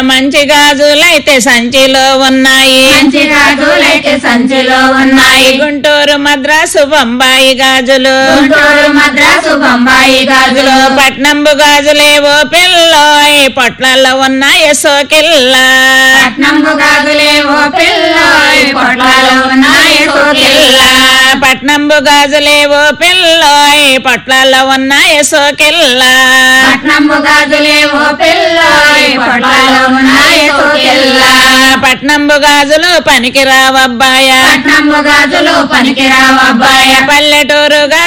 మంచి గాజులైతే సంచిలో ఉన్నాయి మంచి గాజులైతే సంచిలో ఉన్నాయి గుంటూరు మద్రాసు బొంబాయి గాజులు గుంటూరు మద్రాసు బొంబాయి గాజులు పట్నంబు గాజులేవో పిల్లోయ్ పొట్లలో ఉన్నాయి సోకిల్ల పట్నంబు గాజులే ఓ పిల్లోయ్ పొట్లాలు ఉన్నాయి సోకిల్ల పట్నంబు గాజులేవో పిల్లోయ్ పొట్లలో ఉన్నాయి సోకిల్ల పట్నంబు గాజులే ఓ పిల్లోయ్ పొట్లాలు ఉన్నాయి సోకిల్ల పట్నంబు గాజులు పనికి రావబ్బాయ పట్నంబు గాజులు పనికిరావు అబ్బాయ పల్లెటూరు